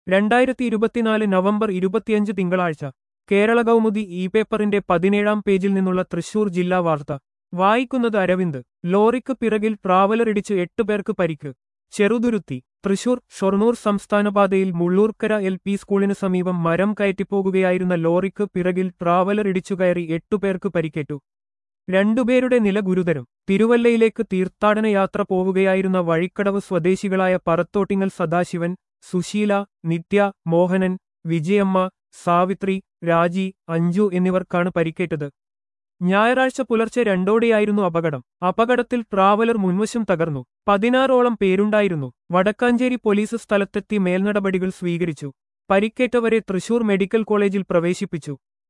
രണ്ടായിരത്തി ഇരുപത്തിനാല് നവംബർ ഇരുപത്തിയഞ്ച് തിങ്കളാഴ്ച കേരള കൗമുദി ഇ പേപ്പറിന്റെ പതിനേഴാം പേജിൽ നിന്നുള്ള തൃശൂർ ജില്ലാ വാർത്ത വായിക്കുന്നത് അരവിന്ദ് ലോറിക്ക് പിറകിൽ ട്രാവലർ ഇടിച്ച് എട്ട് പേർക്ക് പരിക്ക് ചെറുതുരുത്തി തൃശൂർ ഷൊർണൂർ സംസ്ഥാനപാതയിൽ മുള്ളൂർക്കര എൽ പി സ്കൂളിന് സമീപം മരം കയറ്റിപ്പോകുകയായിരുന്ന ലോറിക്ക് പിറകിൽ ട്രാവലർ ഇടിച്ചുകയറി എട്ടുപേർക്ക് പരിക്കേറ്റു രണ്ടുപേരുടെ നില ഗുരുതരം തിരുവല്ലയിലേക്ക് തീർത്ഥാടന യാത്ര പോവുകയായിരുന്ന വഴിക്കടവ് സ്വദേശികളായ പറത്തോട്ടിങ്ങൽ സദാശിവൻ സുശീല നിത്യ മോഹനൻ വിജയമ്മ സാവിത്രി രാജി അഞ്ജു എന്നിവർക്കാണ് പരിക്കേറ്റത് ഞായറാഴ്ച പുലർച്ചെ രണ്ടോടെയായിരുന്നു അപകടം അപകടത്തിൽ ട്രാവലർ മുൻവശം തകർന്നു പതിനാറോളം പേരുണ്ടായിരുന്നു വടക്കാഞ്ചേരി പോലീസ് സ്ഥലത്തെത്തി മേൽനടപടികൾ സ്വീകരിച്ചു പരിക്കേറ്റവരെ തൃശൂർ മെഡിക്കൽ കോളേജിൽ പ്രവേശിപ്പിച്ചു